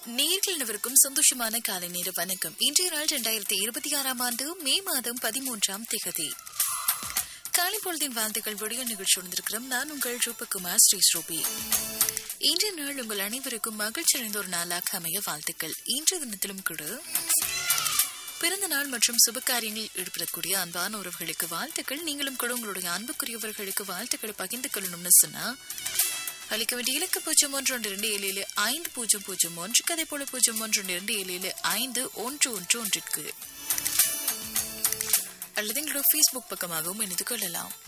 நேர்கள் அனைவருக்கும் சந்தோஷமான காலை நேர வணக்கம் இன்றைய நாள் இரண்டாயிரத்தி இருபத்தி ஆறாம் ஆண்டு மே மாதம் பதிமூன்றாம் திகதி காலை பொழுதின் வாழ்த்துக்கள் வீடியோ நிகழ்ச்சி உணர்ந்திருக்கிறோம் நான் உங்கள் ரூபகுமார் ஸ்ரீ ஸ்ரூபி இன்றைய நாள் உங்கள் அனைவருக்கும் மகிழ்ச்சி அடைந்த ஒரு நாளாக அமைய வாழ்த்துக்கள் இன்றைய தினத்திலும் கூட பிறந்த நாள் மற்றும் சுப காரியங்களில் ஈடுபடக்கூடிய அன்பான உறவுகளுக்கு வாழ்த்துக்கள் நீங்களும் கூட உங்களுடைய அன்புக்குரியவர்களுக்கு வாழ்த்துக்களை பகிர்ந்து கொள்ளணும்னு சொன்னா அளிக்க வேண்டிய இலக்கு பூஜ்ஜியம் ஒன்று ஒன்று இரண்டு ஏழு ஏழு ஐந்து பூஜ்ஜியம் பூஜ்ஜியம் ஒன்று கதை போல பூஜ்ஜியம் ஒன்று ஒன்று இரண்டு ஏழு ஏழு ஐந்து ஒன்று ஒன்று ஒன்றிற்கு அல்லது எங்களுடைய ஃபேஸ்புக் பக்கமாகவும் இணைந்து கொள்ளலாம்